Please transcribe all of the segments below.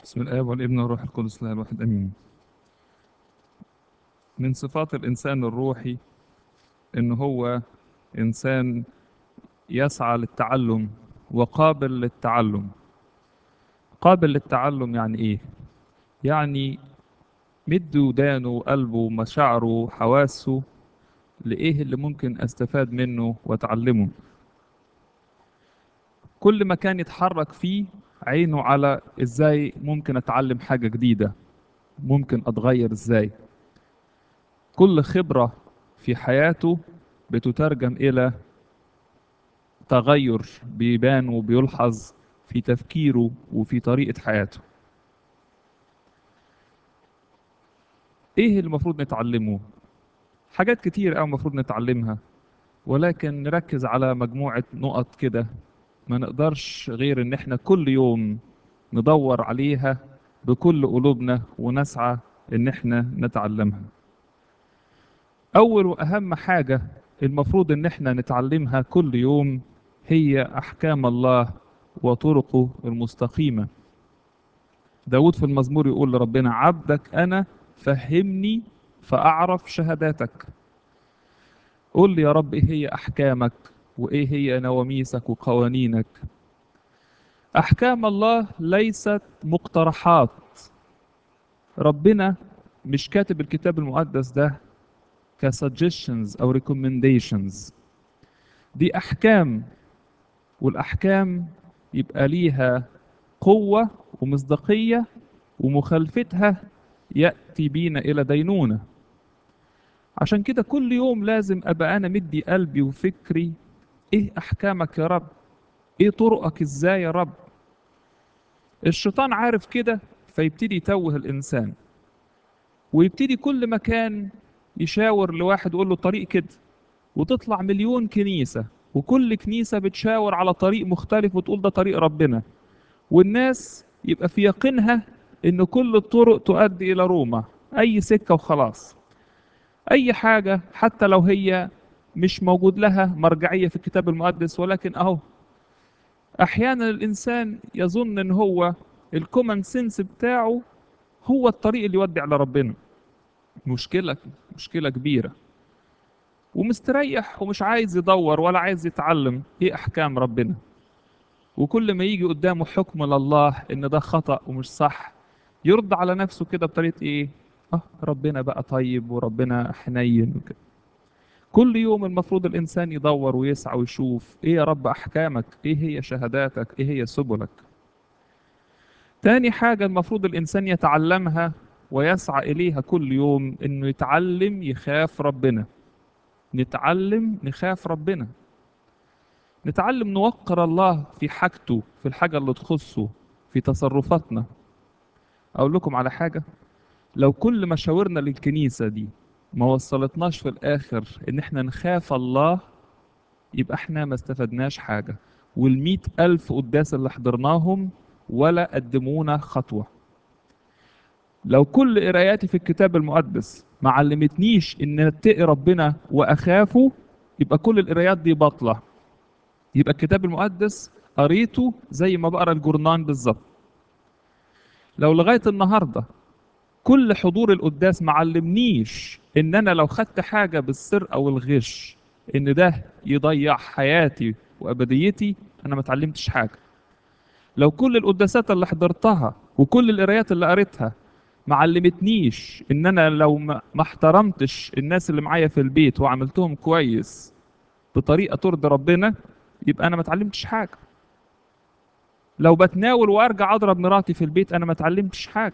بسم الآب والابن والروح القدس الله الواحد آمين. من صفات الإنسان الروحي إن هو إنسان يسعى للتعلم وقابل للتعلم. قابل للتعلم يعني إيه؟ يعني مد ودانه وقلبه ومشاعره وحواسه لإيه اللي ممكن أستفاد منه وأتعلمه. كل ما كان يتحرك فيه عينه على إزاي ممكن أتعلم حاجة جديدة ممكن أتغير إزاي كل خبرة في حياته بتترجم إلى تغير بيبان وبيلحظ في تفكيره وفي طريقة حياته إيه اللي المفروض نتعلمه؟ حاجات كتير أوي المفروض نتعلمها ولكن نركز على مجموعة نقط كده ما نقدرش غير إن إحنا كل يوم ندور عليها بكل قلوبنا ونسعى إن إحنا نتعلمها. أول وأهم حاجة المفروض إن إحنا نتعلمها كل يوم هي أحكام الله وطرقه المستقيمة. داود في المزمور يقول لربنا عبدك أنا فهمني فأعرف شهاداتك. قول لي يا رب إيه هي أحكامك وإيه هي نواميسك وقوانينك. أحكام الله ليست مقترحات. ربنا مش كاتب الكتاب المقدس ده كسجشنز أو recommendations. دي أحكام والأحكام يبقى ليها قوة ومصداقية ومخالفتها يأتي بينا إلى دينونة. عشان كده كل يوم لازم أبقى أنا مدي قلبي وفكري إيه أحكامك يا رب؟ إيه طرقك إزاي يا رب؟ الشيطان عارف كده فيبتدي يتوه الإنسان ويبتدي كل مكان يشاور لواحد يقول له طريق كده وتطلع مليون كنيسة وكل كنيسة بتشاور على طريق مختلف وتقول ده طريق ربنا والناس يبقى في يقينها إن كل الطرق تؤدي إلى روما أي سكة وخلاص أي حاجة حتى لو هي مش موجود لها مرجعية في الكتاب المقدس ولكن أهو أحيانا الإنسان يظن إن هو الكومن سنس بتاعه هو الطريق اللي يودي على ربنا مشكلة مشكلة كبيرة ومستريح ومش عايز يدور ولا عايز يتعلم ايه احكام ربنا وكل ما يجي قدامه حكم لله ان ده خطأ ومش صح يرد على نفسه كده بطريقة ايه اه ربنا بقى طيب وربنا حنين وكده كل يوم المفروض الانسان يدور ويسعى ويشوف ايه يا رب احكامك ايه هي شهاداتك ايه هي سبلك تاني حاجة المفروض الانسان يتعلمها ويسعى اليها كل يوم انه يتعلم يخاف ربنا نتعلم نخاف ربنا نتعلم نوقر الله في حاجته في الحاجة اللي تخصه في تصرفاتنا أقول لكم على حاجة لو كل مشاورنا للكنيسة دي ما وصلتناش في الآخر إن إحنا نخاف الله يبقى إحنا ما استفدناش حاجة والمئة ألف قداس اللي حضرناهم ولا قدمونا خطوة لو كل قراياتي في الكتاب المقدس ما علمتنيش ان اتقي ربنا واخافه يبقى كل القرايات دي باطله يبقى الكتاب المقدس قريته زي ما بقرا الجورنان بالظبط لو لغايه النهارده كل حضور القداس ما علمنيش ان انا لو خدت حاجه بالسر او الغش ان ده يضيع حياتي وابديتي انا ما اتعلمتش حاجه لو كل القداسات اللي حضرتها وكل القرايات اللي قريتها ما علمتنيش ان انا لو ما احترمتش الناس اللي معايا في البيت وعملتهم كويس بطريقه ترضي ربنا يبقى انا ما اتعلمتش حاجه لو بتناول وارجع اضرب مراتي في البيت انا ما اتعلمتش حاجه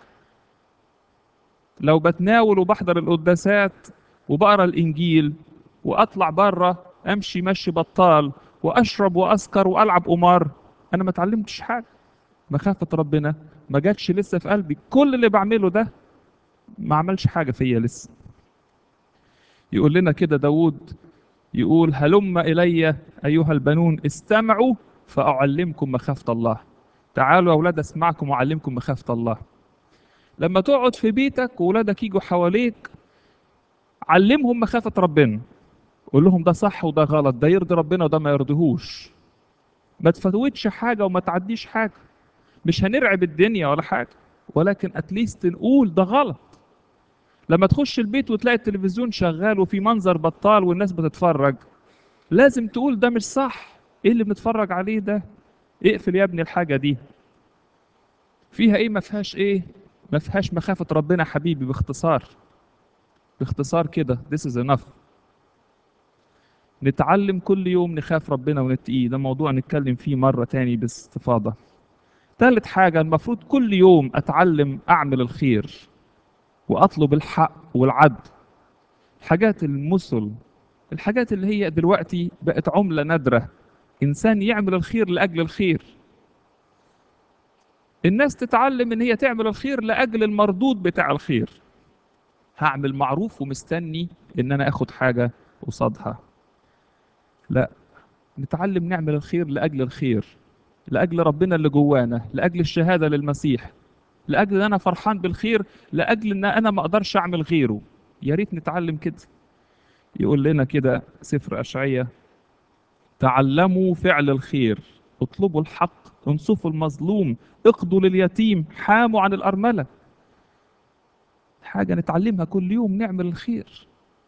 لو بتناول وبحضر القداسات وبقرا الانجيل واطلع بره امشي مشي بطال واشرب واسكر والعب قمار انا ما اتعلمتش حاجه مخافه ربنا ما جاتش لسه في قلبي كل اللي بعمله ده ما عملش حاجة فيا لسه يقول لنا كده داود يقول هلم إلي أيها البنون استمعوا فأعلمكم مخافة الله تعالوا يا أولاد أسمعكم وأعلمكم مخافة الله لما تقعد في بيتك وولادك يجوا حواليك علمهم مخافة ربنا قول لهم ده صح وده غلط ده يرضي ربنا وده ما يرضيهوش ما تفوتش حاجة وما تعديش حاجة مش هنرعب الدنيا ولا حاجة ولكن اتليست نقول ده غلط لما تخش البيت وتلاقي التلفزيون شغال وفي منظر بطال والناس بتتفرج لازم تقول ده مش صح ايه اللي بنتفرج عليه ده اقفل يا ابني الحاجة دي فيها ايه ما فيهاش ايه ما فيهاش مخافة ربنا حبيبي باختصار باختصار كده this is enough نتعلم كل يوم نخاف ربنا ونتقيه ده موضوع نتكلم فيه مرة تاني باستفاضة ثالث حاجة المفروض كل يوم أتعلم أعمل الخير وأطلب الحق والعدل الحاجات المثل الحاجات اللي هي دلوقتي بقت عملة نادرة إنسان يعمل الخير لأجل الخير الناس تتعلم إن هي تعمل الخير لأجل المردود بتاع الخير هعمل معروف ومستني إن أنا آخد حاجة قصادها لا نتعلم نعمل الخير لأجل الخير لأجل ربنا اللي جوانا لأجل الشهادة للمسيح لأجل أن أنا فرحان بالخير لأجل أن أنا ما أقدرش أعمل غيره يا ريت نتعلم كده يقول لنا كده سفر أشعية تعلموا فعل الخير اطلبوا الحق انصفوا المظلوم اقضوا لليتيم حاموا عن الأرملة حاجة نتعلمها كل يوم نعمل الخير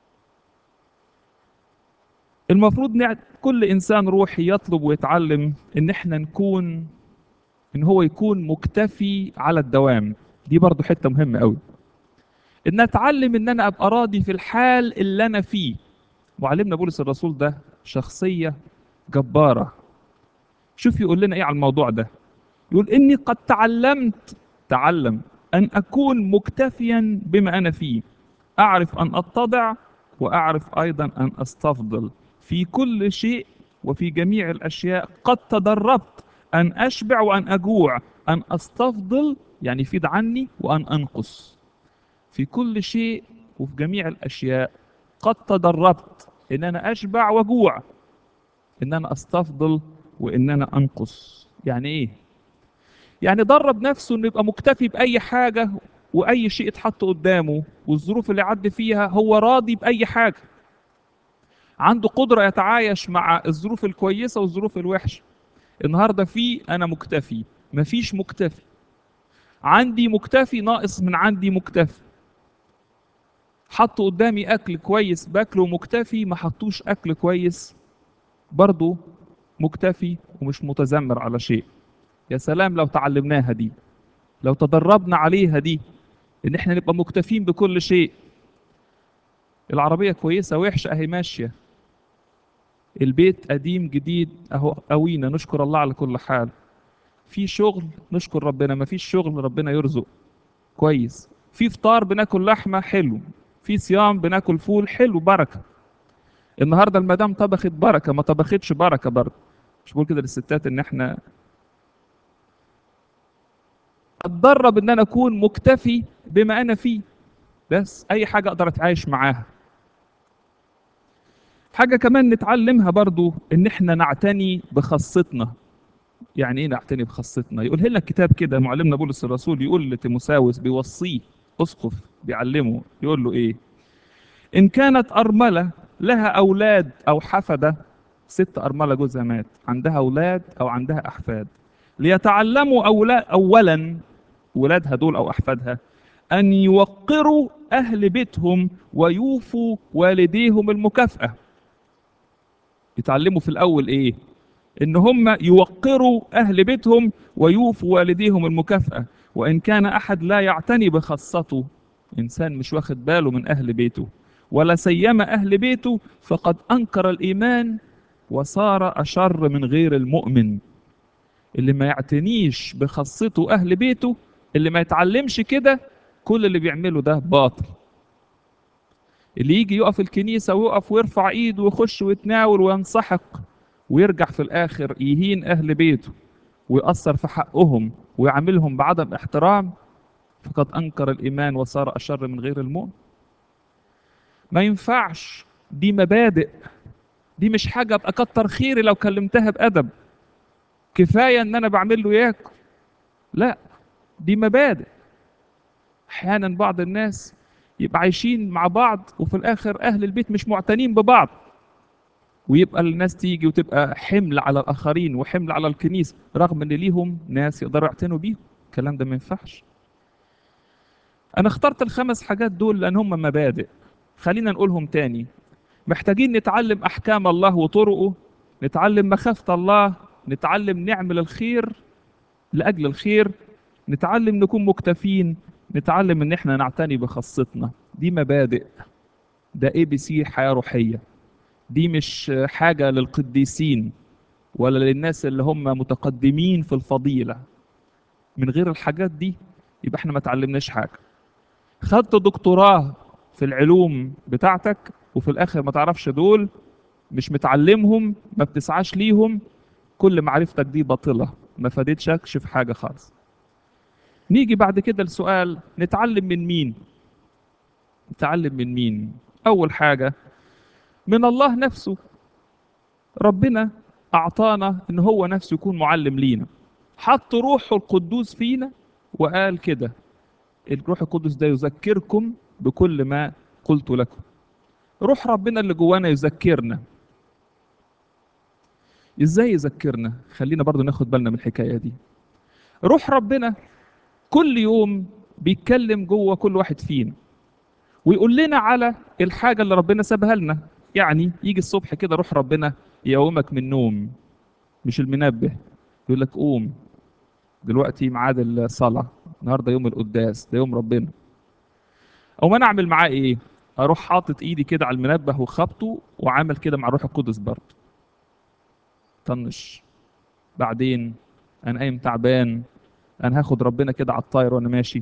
المفروض نع... كل إنسان روحي يطلب ويتعلم إن إحنا نكون إن هو يكون مكتفي على الدوام دي برضو حتة مهمة قوي إن أتعلم إن أنا أبقى راضي في الحال اللي أنا فيه معلمنا بولس الرسول ده شخصية جبارة شوف يقول لنا إيه على الموضوع ده يقول إني قد تعلمت تعلم أن أكون مكتفيا بما أنا فيه أعرف أن أتضع وأعرف أيضا أن أستفضل في كل شيء وفي جميع الأشياء قد تدربت أن أشبع وأن أجوع أن أستفضل يعني يفيد عني وأن أنقص في كل شيء وفي جميع الأشياء قد تدربت إن أنا أشبع وأجوع إن أنا أستفضل وإن أنا أنقص يعني إيه؟ يعني درب نفسه إنه يبقى مكتفي بأي حاجة وأي شيء اتحط قدامه والظروف اللي عدى فيها هو راضي بأي حاجة عنده قدرة يتعايش مع الظروف الكويسة والظروف الوحشة النهاردة في أنا مكتفي مفيش مكتفي عندي مكتفي ناقص من عندي مكتفي حطوا قدامي أكل كويس باكله مكتفي ما حطوش أكل كويس برضه مكتفي ومش متذمر على شيء يا سلام لو تعلمناها دي لو تدربنا عليها دي ان احنا نبقى مكتفين بكل شيء العربية كويسة وحشة اهي ماشية البيت قديم جديد اهو قوينا نشكر الله على كل حال في شغل نشكر ربنا ما فيش شغل ربنا يرزق كويس في فطار بناكل لحمة حلو في صيام بناكل فول حلو بركة النهارده المدام طبخت بركة ما طبختش بركة برضه مش بقول كده للستات ان احنا اتدرب ان انا اكون مكتفي بما انا فيه بس اي حاجه اقدر اتعايش معاها حاجه كمان نتعلمها برضو ان احنا نعتني بخاصتنا يعني ايه نعتني بخاصتنا يقول لنا الكتاب كده معلمنا بولس الرسول يقول لتيموساوس بيوصيه اسقف بيعلمه يقول له ايه ان كانت ارمله لها اولاد او حفده ست ارمله جوزها مات عندها اولاد او عندها احفاد ليتعلموا أولا أولا ولادها دول أو أحفادها أن يوقروا أهل بيتهم ويوفوا والديهم المكافأة يتعلموا في الأول إيه؟ إن هم يوقروا أهل بيتهم ويوفوا والديهم المكافأة وإن كان أحد لا يعتني بخاصته إنسان مش واخد باله من أهل بيته ولا سيما أهل بيته فقد أنكر الإيمان وصار أشر من غير المؤمن اللي ما يعتنيش بخاصته أهل بيته اللي ما يتعلمش كده كل اللي بيعمله ده باطل اللي يجي يقف الكنيسة ويقف ويرفع ايده ويخش ويتناول وينسحق ويرجع في الآخر يهين أهل بيته ويأثر في حقهم ويعاملهم بعدم احترام فقد أنكر الإيمان وصار أشر من غير المؤمن ما ينفعش دي مبادئ دي مش حاجة أبقى كتر خيري لو كلمتها بأدب كفايه ان انا بعمل له ياكل لا دي مبادئ احيانا بعض الناس يبقى عايشين مع بعض وفي الاخر اهل البيت مش معتنين ببعض ويبقى الناس تيجي وتبقى حمل على الاخرين وحمل على الكنيسه رغم ان ليهم ناس يقدروا يعتنوا بيهم الكلام ده ما ينفعش انا اخترت الخمس حاجات دول لان هم مبادئ خلينا نقولهم تاني محتاجين نتعلم احكام الله وطرقه نتعلم مخافة الله نتعلم نعمل الخير لاجل الخير نتعلم نكون مكتفين نتعلم ان احنا نعتني بخاصتنا دي مبادئ ده اي بي سي حياة روحية دي مش حاجة للقديسين ولا للناس اللي هم متقدمين في الفضيلة من غير الحاجات دي يبقى احنا ما تعلمناش حاجة خدت دكتوراه في العلوم بتاعتك وفي الاخر ما تعرفش دول مش متعلمهم ما بتسعاش ليهم كل معرفتك دي باطلة ما فادتشكش في حاجة خالص نيجي بعد كده لسؤال نتعلم من مين نتعلم من مين اول حاجة من الله نفسه ربنا اعطانا ان هو نفسه يكون معلم لينا حط روحه القدوس فينا وقال كده الروح القدس ده يذكركم بكل ما قلت لكم روح ربنا اللي جوانا يذكرنا ازاي يذكرنا خلينا برضو ناخد بالنا من الحكايه دي روح ربنا كل يوم بيتكلم جوه كل واحد فينا ويقول لنا على الحاجه اللي ربنا سابها لنا يعني يجي الصبح كده روح ربنا يقومك من النوم مش المنبه يقول لك قوم دلوقتي ميعاد الصلاه النهارده يوم القداس ده يوم ربنا او انا اعمل معاه ايه اروح حاطط ايدي كده على المنبه وخبطه وعامل كده مع الروح القدس برضه طنش بعدين انا قايم تعبان انا هاخد ربنا كده على الطاير وانا ماشي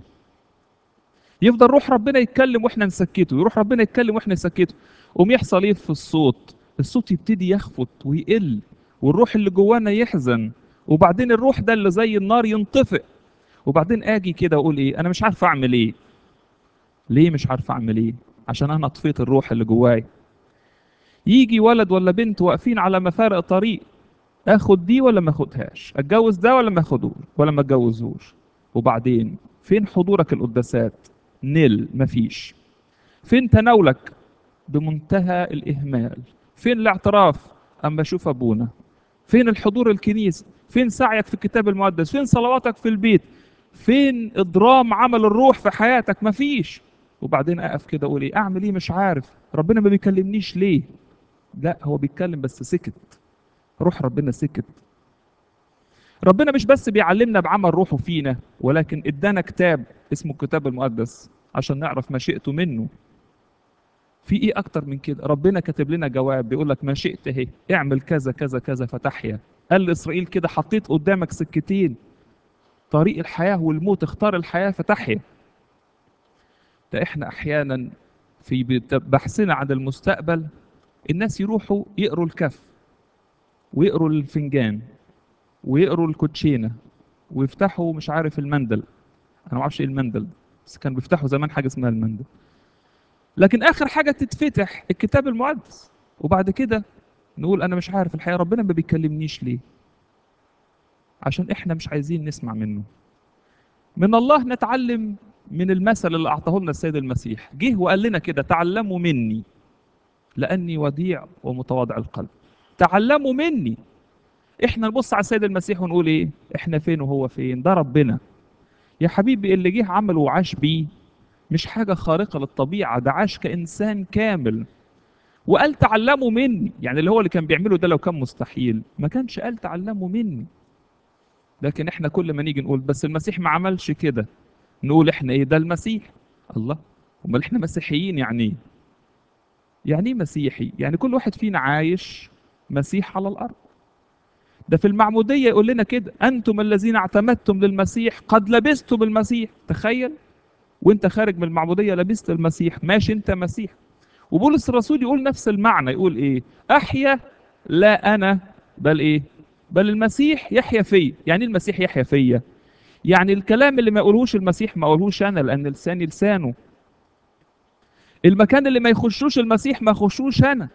يفضل روح ربنا يتكلم واحنا نسكته يروح ربنا يتكلم واحنا نسكته قوم يحصل ايه في الصوت الصوت يبتدي يخفت ويقل والروح اللي جوانا يحزن وبعدين الروح ده اللي زي النار ينطفئ وبعدين اجي كده اقول ايه انا مش عارف اعمل ايه ليه مش عارف اعمل ايه عشان انا طفيت الروح اللي جواي يجي ولد ولا بنت واقفين على مفارق طريق اخد دي ولا ما اخدهاش اتجوز ده ولا ما اخدوش ولا ما اتجوزهوش وبعدين فين حضورك القداسات نل مفيش فين تناولك بمنتهى الاهمال فين الاعتراف اما اشوف ابونا فين الحضور الكنيسه فين سعيك في الكتاب المقدس فين صلواتك في البيت فين اضرام عمل الروح في حياتك مفيش وبعدين اقف كده اقول ايه اعمل ايه مش عارف ربنا ما بيكلمنيش ليه لا هو بيتكلم بس سكت روح ربنا سكت ربنا مش بس بيعلمنا بعمل روحه فينا ولكن ادانا كتاب اسمه الكتاب المقدس عشان نعرف مشيئته منه في ايه اكتر من كده ربنا كاتب لنا جواب بيقول لك ما شئت اهي اعمل كذا كذا كذا فتحيا قال لاسرائيل كده حطيت قدامك سكتين طريق الحياه والموت اختار الحياه فتحيا ده احنا احيانا في بحثنا عن المستقبل الناس يروحوا يقروا الكف ويقروا الفنجان ويقروا الكوتشينه ويفتحوا مش عارف المندل انا ما اعرفش ايه المندل بس كانوا بيفتحوا زمان حاجه اسمها المندل لكن اخر حاجه تتفتح الكتاب المقدس وبعد كده نقول انا مش عارف الحقيقه ربنا ما بيكلمنيش ليه عشان احنا مش عايزين نسمع منه من الله نتعلم من المثل اللي اعطاه لنا السيد المسيح جه وقال لنا كده تعلموا مني لاني وديع ومتواضع القلب تعلموا مني احنا نبص على السيد المسيح ونقول ايه احنا فين وهو فين ده ربنا يا حبيبي اللي جه عمل وعاش بيه مش حاجة خارقة للطبيعة ده عاش كإنسان كامل وقال تعلموا مني يعني اللي هو اللي كان بيعمله ده لو كان مستحيل ما كانش قال تعلموا مني لكن احنا كل ما نيجي نقول بس المسيح ما عملش كده نقول احنا ايه ده المسيح الله امال احنا مسيحيين يعني ايه يعني ايه مسيحي يعني كل واحد فينا عايش مسيح على الارض ده في المعموديه يقول لنا كده انتم الذين اعتمدتم للمسيح قد لبستم المسيح تخيل وانت خارج من المعموديه لبست المسيح ماشي انت مسيح وبولس الرسول يقول نفس المعنى يقول ايه احيا لا انا بل ايه بل المسيح يحيا فيا يعني المسيح يحيا فيا يعني الكلام اللي ما يقولهوش المسيح ما اقولهوش انا لان لساني لسانه المكان اللي ما يخشوش المسيح ما يخشوش انا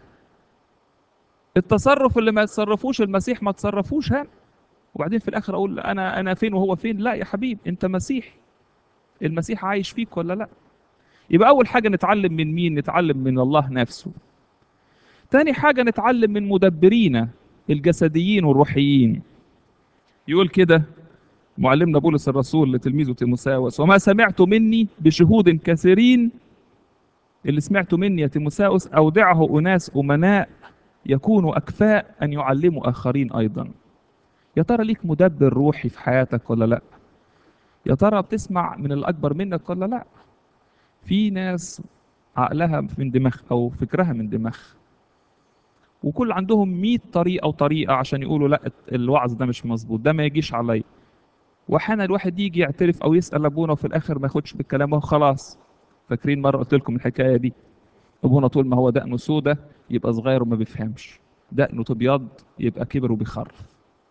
التصرف اللي ما يتصرفوش المسيح ما تصرفوش انا وبعدين في الاخر اقول انا انا فين وهو فين لا يا حبيبي انت مسيحي المسيح عايش فيك ولا لا يبقى اول حاجه نتعلم من مين نتعلم من الله نفسه تاني حاجه نتعلم من مدبرينا الجسديين والروحيين يقول كده معلمنا بولس الرسول لتلميذه تيموساوس وما سمعت مني بشهود كثيرين اللي سمعته مني يا تيموساوس أودعه أناس أمناء يكونوا أكفاء أن يعلموا آخرين أيضا يا ترى ليك مدبر روحي في حياتك ولا لا يا ترى بتسمع من الأكبر منك ولا لا في ناس عقلها من دماغ أو فكرها من دماغ وكل عندهم 100 طريقة وطريقة عشان يقولوا لا الوعظ ده مش مظبوط ده ما يجيش عليا واحيانا الواحد يجي يعترف او يسال ابونا وفي الاخر ما ياخدش بالكلام وهو خلاص فاكرين مره قلت لكم الحكايه دي ابونا طول ما هو دقنه سودة يبقى صغير وما بيفهمش دقنه تبيض يبقى كبر وبيخرف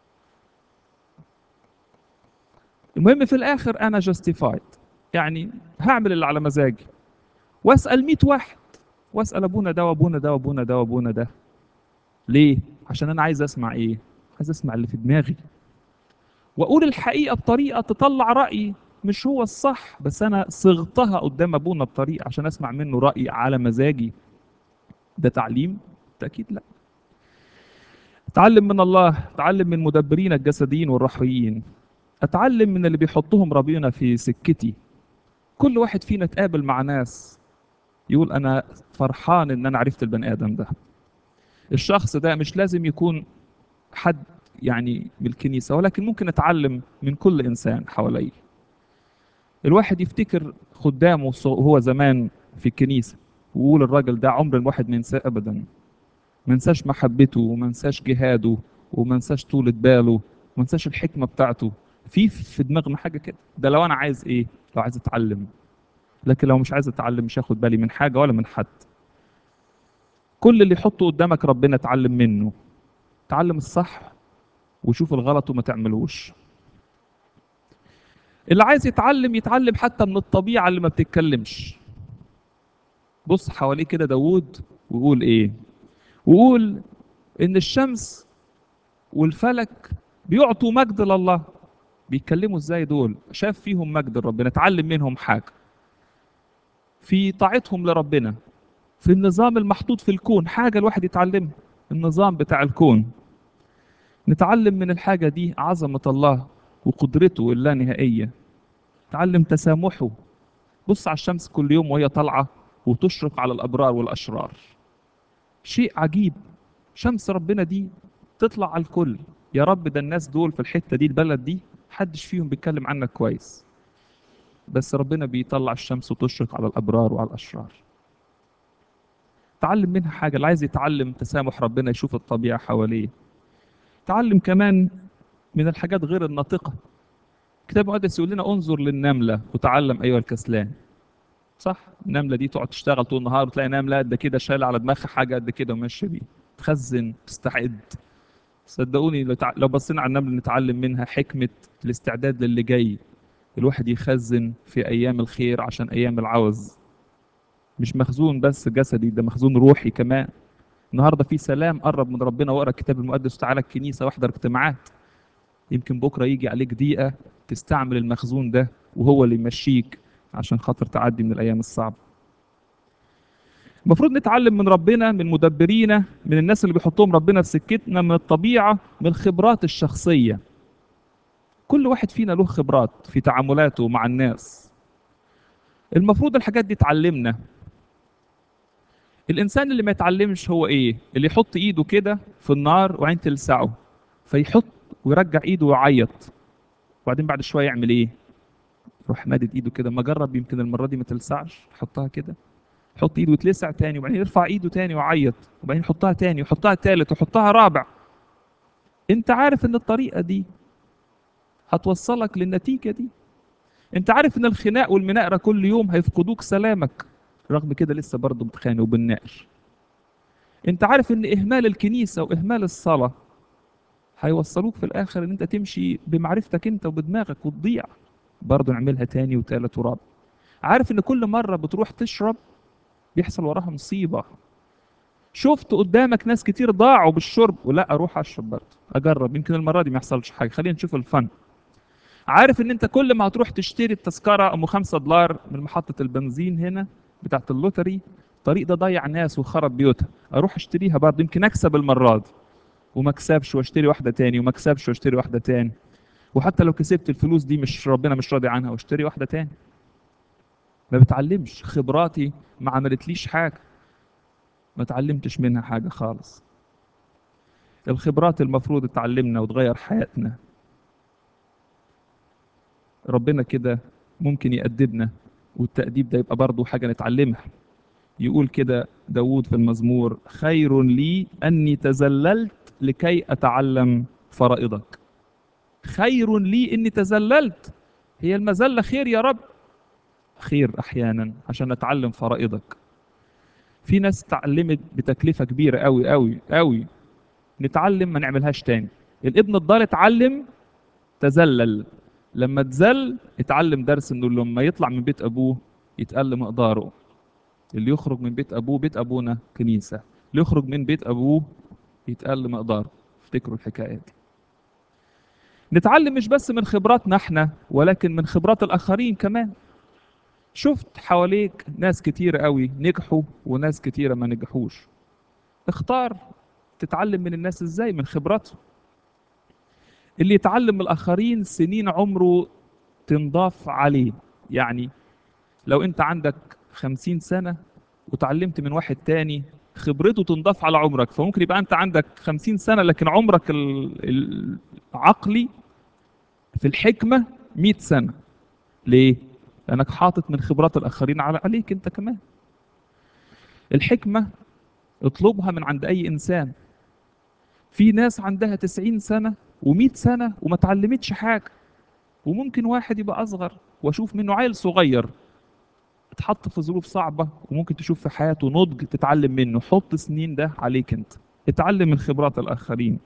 المهم في الاخر انا جاستيفايد يعني هعمل اللي على مزاجي واسال 100 واحد واسال ابونا ده وابونا ده وابونا ده وابونا ده ليه عشان انا عايز اسمع ايه عايز اسمع اللي في دماغي واقول الحقيقه بطريقه تطلع رايي مش هو الصح بس انا صغتها قدام ابونا بطريقه عشان اسمع منه راي على مزاجي ده تعليم تاكيد لا اتعلم من الله اتعلم من مدبرين الجسديين والروحيين اتعلم من اللي بيحطهم ربنا في سكتي كل واحد فينا اتقابل مع ناس يقول انا فرحان ان انا عرفت البني ادم ده الشخص ده مش لازم يكون حد يعني من الكنيسة ولكن ممكن أتعلم من كل إنسان حوالي الواحد يفتكر خدامه وهو زمان في الكنيسة ويقول الراجل ده عمر الواحد ما ينساه أبدا ما ينساش محبته وما ينساش جهاده وما ينساش طولة باله وما ينساش الحكمة بتاعته في في دماغنا حاجة كده ده لو أنا عايز إيه لو عايز أتعلم لكن لو مش عايز أتعلم مش هاخد بالي من حاجة ولا من حد كل اللي يحطه قدامك ربنا اتعلم منه تعلم الصح وشوف الغلط وما تعملوش اللي عايز يتعلم يتعلم حتى من الطبيعة اللي ما بتتكلمش بص حواليه كده داوود ويقول ايه ويقول ان الشمس والفلك بيعطوا مجد لله بيتكلموا ازاي دول شاف فيهم مجد ربنا اتعلم منهم حاجة في طاعتهم لربنا في النظام المحطوط في الكون حاجة الواحد يتعلمها النظام بتاع الكون نتعلم من الحاجة دي عظمة الله وقدرته اللانهائية تعلم تسامحه بص على الشمس كل يوم وهي طالعة وتشرق على الأبرار والأشرار شيء عجيب شمس ربنا دي تطلع على الكل يا رب ده الناس دول في الحتة دي البلد دي حدش فيهم بيتكلم عنك كويس بس ربنا بيطلع الشمس وتشرق على الأبرار وعلى الأشرار تعلم منها حاجة اللي عايز يتعلم تسامح ربنا يشوف الطبيعة حواليه تعلم كمان من الحاجات غير الناطقة كتاب المقدس يقول لنا انظر للنملة وتعلم أيها الكسلان صح النملة دي تقعد تشتغل طول النهار وتلاقي نملة قد كده شايلة على دماغها حاجة قد كده وماشية بيه تخزن تستعد صدقوني لو, تع... لو بصينا على النملة نتعلم منها حكمة الاستعداد للي جاي الواحد يخزن في أيام الخير عشان أيام العوز مش مخزون بس جسدي ده مخزون روحي كمان النهارده في سلام قرب من ربنا واقرا الكتاب المقدس وتعالى الكنيسه واحضر اجتماعات يمكن بكره يجي عليك دقيقه تستعمل المخزون ده وهو اللي يمشيك عشان خاطر تعدي من الايام الصعبه المفروض نتعلم من ربنا من مدبرينا من الناس اللي بيحطهم ربنا في سكتنا من الطبيعه من الخبرات الشخصيه كل واحد فينا له خبرات في تعاملاته مع الناس المفروض الحاجات دي تعلمنا الانسان اللي ما يتعلمش هو ايه اللي يحط ايده كده في النار وبعدين تلسعه فيحط ويرجع ايده ويعيط وبعدين بعد شويه يعمل ايه يروح مادد ايده كده ما جرب يمكن المره دي ما تلسعش حطها كده حط ايده وتلسع تاني وبعدين يرفع ايده تاني ويعيط وبعدين يحطها تاني ويحطها تالت ويحطها رابع انت عارف ان الطريقه دي هتوصلك للنتيجه دي انت عارف ان الخناق والمناقره كل يوم هيفقدوك سلامك رغم كده لسه برضه بتخانق وبالنقر انت عارف ان اهمال الكنيسه واهمال الصلاه هيوصلوك في الاخر ان انت تمشي بمعرفتك انت وبدماغك وتضيع برضه نعملها تاني وتالت ورابع عارف ان كل مره بتروح تشرب بيحصل وراها مصيبه شفت قدامك ناس كتير ضاعوا بالشرب ولا اروح اشرب برضه اجرب يمكن المره دي ما يحصلش حاجه خلينا نشوف الفن عارف ان انت كل ما هتروح تشتري التذكره ام 5 دولار من محطه البنزين هنا بتاعت اللوتري الطريق ده ضيع ناس وخرب بيوتها اروح اشتريها برضه يمكن اكسب المره دي وما اكسبش واشتري واحده تاني وما اكسبش واشتري واحده تاني وحتى لو كسبت الفلوس دي مش ربنا مش راضي عنها واشتري واحده تاني ما بتعلمش خبراتي ما عملتليش حاجه ما اتعلمتش منها حاجه خالص الخبرات المفروض تعلمنا وتغير حياتنا ربنا كده ممكن يأدبنا والتأديب ده يبقى برضه حاجة نتعلمها يقول كده داود في المزمور خير لي أني تزللت لكي أتعلم فرائضك خير لي أني تزللت هي المذلة خير يا رب خير أحيانا عشان أتعلم فرائضك في ناس تعلمت بتكلفة كبيرة قوي قوي قوي نتعلم ما نعملهاش تاني الابن الضال اتعلم تزلل لما تزل اتعلم درس انه لما يطلع من بيت ابوه يتقل مقداره اللي يخرج من بيت ابوه بيت ابونا كنيسه اللي يخرج من بيت ابوه يتقل مقداره افتكروا الحكايه دي نتعلم مش بس من خبراتنا احنا ولكن من خبرات الاخرين كمان شفت حواليك ناس كتيرة قوي نجحوا وناس كتيرة ما نجحوش اختار تتعلم من الناس ازاي من خبراتهم اللي يتعلم من الآخرين سنين عمره تنضاف عليه يعني لو أنت عندك خمسين سنة وتعلمت من واحد تاني خبرته تنضاف على عمرك فممكن يبقى أنت عندك خمسين سنة لكن عمرك العقلي في الحكمة مئة سنة ليه؟ لأنك حاطط من خبرات الآخرين على عليك أنت كمان الحكمة اطلبها من عند أي إنسان في ناس عندها تسعين سنة ومئة سنة وما تعلمتش حاجة وممكن واحد يبقى أصغر وأشوف منه عيل صغير اتحط في ظروف صعبة وممكن تشوف في حياته نضج تتعلم منه حط سنين ده عليك انت اتعلم من خبرات الآخرين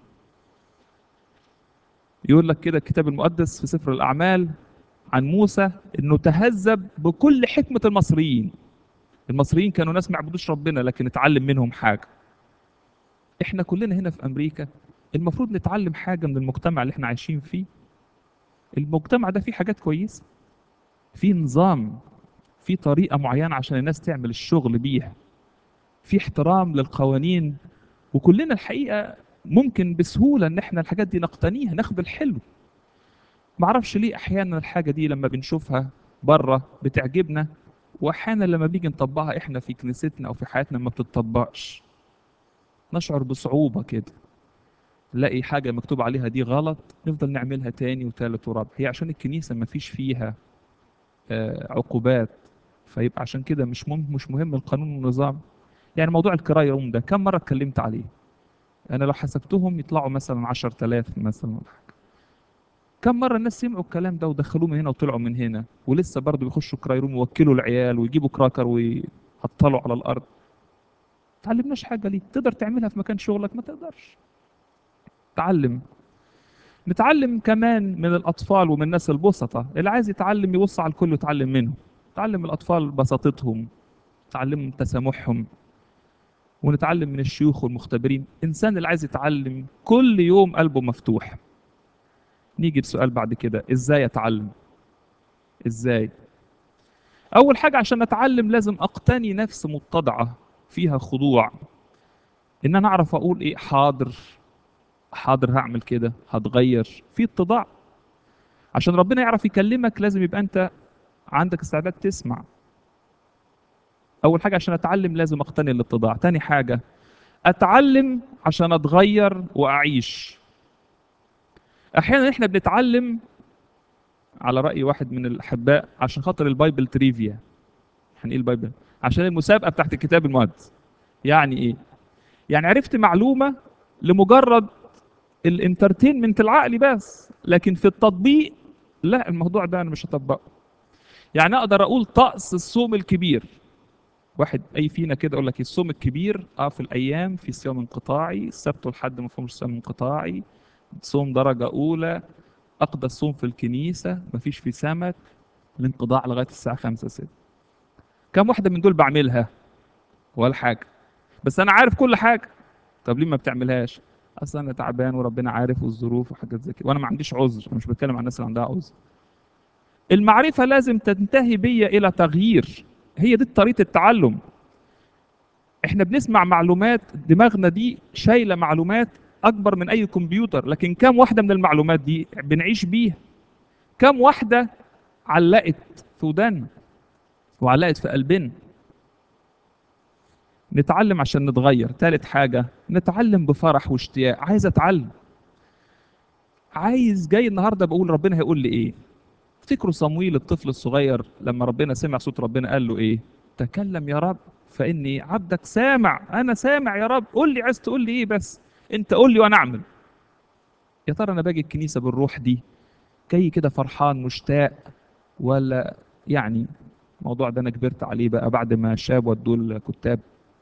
يقول لك كده الكتاب المقدس في سفر الأعمال عن موسى انه تهذب بكل حكمة المصريين المصريين كانوا ناس ما يعبدوش ربنا لكن اتعلم منهم حاجة احنا كلنا هنا في امريكا المفروض نتعلم حاجة من المجتمع اللي احنا عايشين فيه المجتمع ده فيه حاجات كويسة فيه نظام في طريقة معينة عشان الناس تعمل الشغل بيها في احترام للقوانين وكلنا الحقيقة ممكن بسهولة ان احنا الحاجات دي نقتنيها ناخد الحلو معرفش ليه احيانا الحاجة دي لما بنشوفها بره بتعجبنا واحيانا لما بيجي نطبقها احنا في كنيستنا او في حياتنا ما بتطبقش نشعر بصعوبة كده نلاقي حاجة مكتوب عليها دي غلط نفضل نعملها تاني وتالت ورابع هي عشان الكنيسة ما فيش فيها آه، عقوبات فيبقى عشان كده مش مهم مش مهم القانون والنظام يعني موضوع الكراي روم ده كم مرة اتكلمت عليه أنا لو حسبتهم يطلعوا مثلا 10000 مثلا ولا حاجة كم مرة الناس سمعوا الكلام ده ودخلوه من هنا وطلعوا من هنا ولسه برضه بيخشوا كراي روم ويوكلوا العيال ويجيبوا كراكر ويحطلوا على الأرض تعلمناش حاجة ليه تقدر تعملها في مكان شغلك ما تقدرش تعلم نتعلم كمان من الأطفال ومن الناس البسطة اللي عايز يتعلم يبص على الكل ويتعلم منه تعلم الأطفال بساطتهم تعلم تسامحهم ونتعلم من الشيوخ والمختبرين إنسان اللي عايز يتعلم كل يوم قلبه مفتوح نيجي لسؤال بعد كده إزاي أتعلم إزاي أول حاجة عشان أتعلم لازم أقتني نفس متضعة فيها خضوع إن أنا أعرف أقول إيه حاضر حاضر هعمل كده هتغير في اتضاع عشان ربنا يعرف يكلمك لازم يبقى انت عندك استعداد تسمع اول حاجه عشان اتعلم لازم اقتني الاتضاع تاني حاجه اتعلم عشان اتغير واعيش احيانا احنا بنتعلم على راي واحد من الاحباء عشان خاطر البايبل تريفيا يعني ايه البايبل عشان المسابقه بتاعت الكتاب المقدس يعني ايه يعني عرفت معلومه لمجرد الانترتينمنت العقلي بس لكن في التطبيق لا الموضوع ده انا مش هطبقه يعني اقدر اقول طقس الصوم الكبير واحد اي فينا كده اقول لك الصوم الكبير اه في الايام في صيام انقطاعي السبت والحد ما فيهمش صيام انقطاعي صوم درجه اولى اقضى الصوم في الكنيسه مفيش في سمك الانقضاء لغايه الساعه 5 6 كم واحده من دول بعملها ولا حاجه بس انا عارف كل حاجه طب ليه ما بتعملهاش اصل انا تعبان وربنا عارف والظروف وحاجات زي كده وانا ما عنديش عذر انا مش بتكلم عن الناس اللي عندها عذر المعرفه لازم تنتهي بيا الى تغيير هي دي طريقه التعلم احنا بنسمع معلومات دماغنا دي شايله معلومات اكبر من اي كمبيوتر لكن كم واحده من المعلومات دي بنعيش بيها كم واحده علقت في ودانا وعلقت في قلبنا نتعلم عشان نتغير ثالث حاجه نتعلم بفرح واشتياق عايز اتعلم عايز جاي النهارده بقول ربنا هيقول لي ايه افتكروا صمويل الطفل الصغير لما ربنا سمع صوت ربنا قال له ايه تكلم يا رب فاني عبدك سامع انا سامع يا رب قول لي عايز تقول لي ايه بس انت قول لي وانا اعمل يا ترى انا باجي الكنيسه بالروح دي جاي كده فرحان مشتاق ولا يعني الموضوع ده انا كبرت عليه بقى بعد ما شاب ودوه الكتاب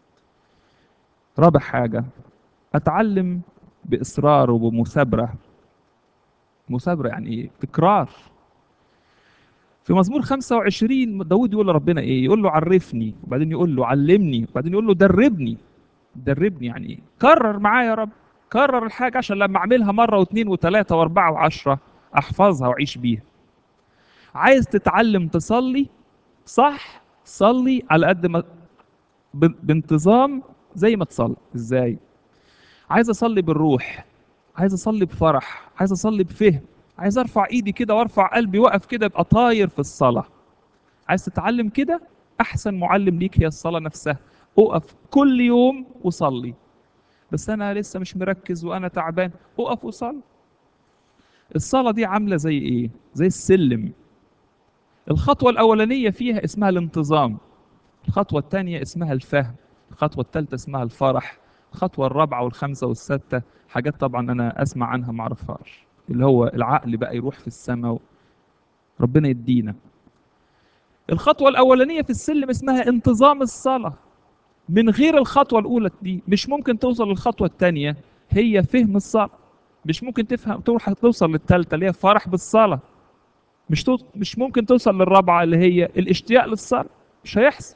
رابع حاجه اتعلم باصرار وبمثابره مثابره يعني تكرار في مزمور 25 داود يقول لربنا ايه يقول له عرفني وبعدين يقول له علمني وبعدين يقول له دربني دربني يعني ايه كرر معايا يا رب كرر الحاجه عشان لما اعملها مره واثنين وثلاثه واربعه وعشره احفظها واعيش بيها عايز تتعلم تصلي صح صلي على قد ما ب- بانتظام زي ما تصلي ازاي عايز اصلي بالروح عايز اصلي بفرح عايز اصلي بفهم عايز ارفع ايدي كده وارفع قلبي واقف كده ابقى طاير في الصلاه عايز تتعلم كده احسن معلم ليك هي الصلاه نفسها اقف كل يوم وصلي بس انا لسه مش مركز وانا تعبان اقف وصلي الصلاه دي عامله زي ايه زي السلم الخطوه الاولانيه فيها اسمها الانتظام الخطوه الثانيه اسمها الفهم الخطوه الثالثه اسمها الفرح الخطوه الرابعه والخامسه والسادسه حاجات طبعا انا اسمع عنها ما اعرفهاش اللي هو العقل بقى يروح في السماء ربنا يدينا الخطوة الأولانية في السلم اسمها انتظام الصلاة من غير الخطوة الأولى دي مش ممكن توصل للخطوة الثانية هي فهم الصلاة مش ممكن تفهم تروح توصل للثالثة اللي هي فرح بالصلاة مش تو... مش ممكن توصل للرابعة اللي هي الاشتياق للصلاة مش هيحصل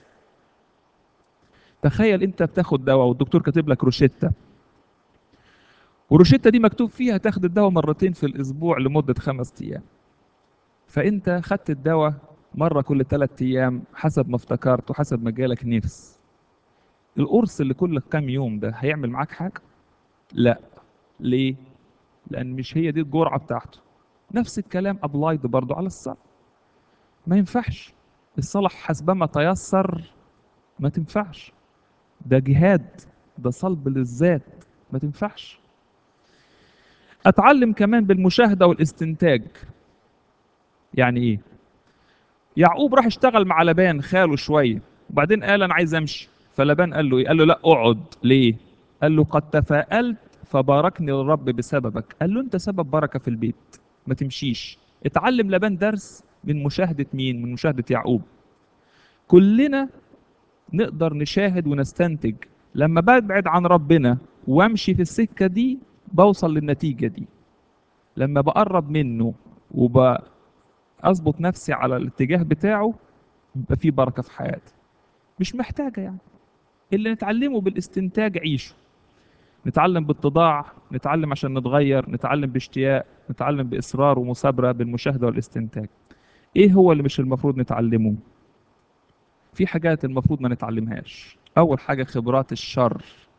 تخيل انت بتاخد دواء والدكتور كاتب لك روشتة والروشتة دي مكتوب فيها تاخد الدواء مرتين في الأسبوع لمدة خمس أيام فأنت خدت الدواء مرة كل ثلاث أيام حسب ما افتكرت وحسب ما جالك نفس القرص اللي كل كام يوم ده هيعمل معاك حاجة؟ لا ليه؟ لأن مش هي دي الجرعة بتاعته نفس الكلام أبلايد برضو على الصلاة ما ينفعش الصلاة حسبما تيسر ما تنفعش ده جهاد ده صلب للذات ما تنفعش اتعلم كمان بالمشاهده والاستنتاج يعني ايه يعقوب راح اشتغل مع لبان خاله شويه وبعدين قال انا عايز امشي فلبان قال له ايه قال له لا اقعد ليه قال له قد تفاءلت فباركني الرب بسببك قال له انت سبب بركه في البيت ما تمشيش اتعلم لبان درس من مشاهده مين من مشاهده يعقوب كلنا نقدر نشاهد ونستنتج لما ببعد عن ربنا وامشي في السكه دي بوصل للنتيجه دي لما بقرب منه وبظبط نفسي على الاتجاه بتاعه يبقى في بركه في حياتي مش محتاجه يعني اللي نتعلمه بالاستنتاج عيشه نتعلم باتضاع نتعلم عشان نتغير نتعلم باشتياق نتعلم باصرار ومثابره بالمشاهده والاستنتاج ايه هو اللي مش المفروض نتعلمه في حاجات المفروض ما نتعلمهاش اول حاجه خبرات الشر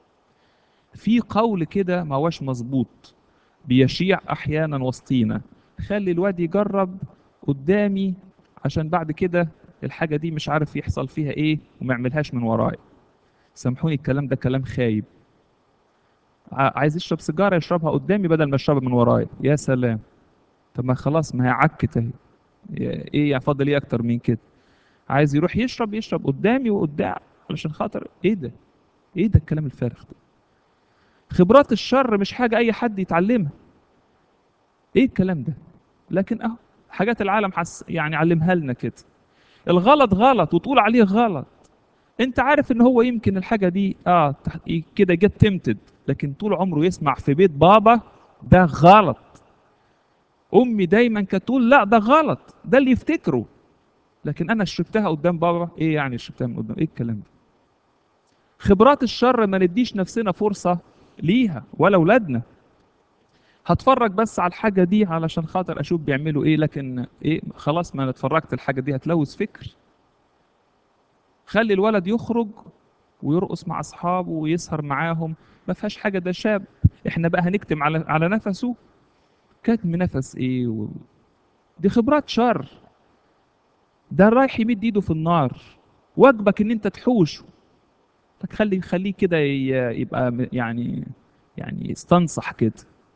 في قول كده ما هوش مظبوط بيشيع احيانا وسطينا خلي الواد يجرب قدامي عشان بعد كده الحاجه دي مش عارف يحصل فيها ايه وما يعملهاش من ورايا سامحوني الكلام ده كلام خايب ع- عايز يشرب سيجاره يشربها قدامي بدل ما يشربها من ورايا يا سلام طب ما خلاص ما هي عكت اهي ايه يعني فاضل ايه اكتر من كده عايز يروح يشرب يشرب قدامي وقدام علشان خاطر ايه ده ايه ده الكلام الفارغ ده خبرات الشر مش حاجة أي حد يتعلمها إيه الكلام ده لكن أهو حاجات العالم حس يعني علمها لنا كده الغلط غلط وتقول عليه غلط انت عارف ان هو يمكن الحاجة دي اه تح- كده جت تمتد لكن طول عمره يسمع في بيت بابا ده غلط امي دايما كانت تقول لا ده غلط ده اللي يفتكره لكن انا شربتها قدام بابا ايه يعني شربتها من قدام ايه الكلام ده خبرات الشر ما نديش نفسنا فرصة ليها ولا اولادنا هتفرج بس على الحاجة دي علشان خاطر اشوف بيعملوا ايه لكن ايه خلاص ما انا اتفرجت الحاجة دي هتلوث فكر خلي الولد يخرج ويرقص مع اصحابه ويسهر معاهم ما فيهاش حاجة ده شاب احنا بقى هنكتم على على نفسه كتم نفس ايه و... دي خبرات شر ده رايح يمد ايده في النار واجبك ان انت تحوشه تخلي خليه كده ي- يبقى م- يعني يعني يستنصح كده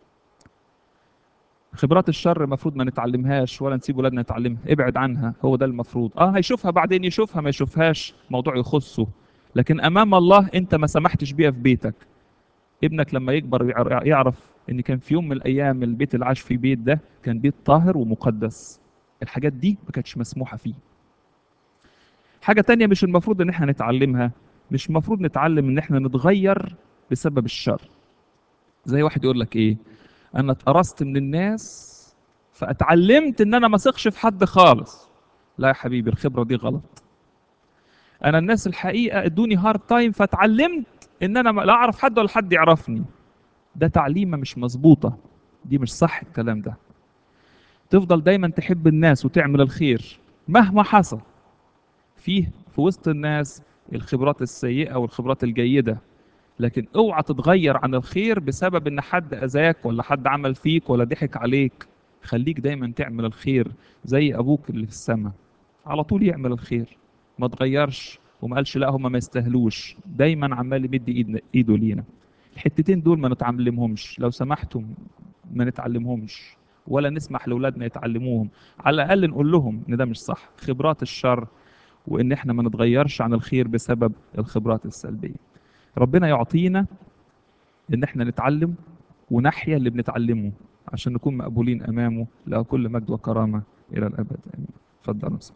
خبرات الشر المفروض ما نتعلمهاش ولا نسيب ولادنا نتعلمها ابعد عنها هو ده المفروض اه هيشوفها بعدين يشوفها ما يشوفهاش موضوع يخصه لكن امام الله انت ما سمحتش بيها في بيتك ابنك لما يكبر يعر- يعرف ان كان في يوم من الايام البيت اللي عاش فيه بيت ده كان بيت طاهر ومقدس الحاجات دي ما كانتش مسموحة فيه حاجة تانية مش المفروض ان احنا نتعلمها مش المفروض نتعلم ان احنا نتغير بسبب الشر زي واحد يقول لك ايه انا اتقرصت من الناس فاتعلمت ان انا ما اثقش في حد خالص لا يا حبيبي الخبرة دي غلط انا الناس الحقيقة ادوني هارد تايم فاتعلمت ان انا ما- لا اعرف حد ولا حد يعرفني ده تعليمة مش مظبوطة دي مش صح الكلام ده تفضل دايما تحب الناس وتعمل الخير مهما حصل فيه في وسط الناس الخبرات السيئة والخبرات الجيدة لكن اوعى تتغير عن الخير بسبب ان حد اذاك ولا حد عمل فيك ولا ضحك عليك خليك دايما تعمل الخير زي ابوك اللي في السماء على طول يعمل الخير ما تغيرش وما قالش لا هم ما يستاهلوش دايما عمال يمد إيد- ايده لينا الحتتين دول ما نتعلمهمش لو سمحتم ما نتعلمهمش ولا نسمح لاولادنا يتعلموهم على الاقل نقول لهم ان ده مش صح خبرات الشر وان احنا ما نتغيرش عن الخير بسبب الخبرات السلبيه ربنا يعطينا ان احنا نتعلم ونحيا اللي بنتعلمه عشان نكون مقبولين امامه له كل مجد وكرامه الى الابد امين اتفضل يا أستاذ.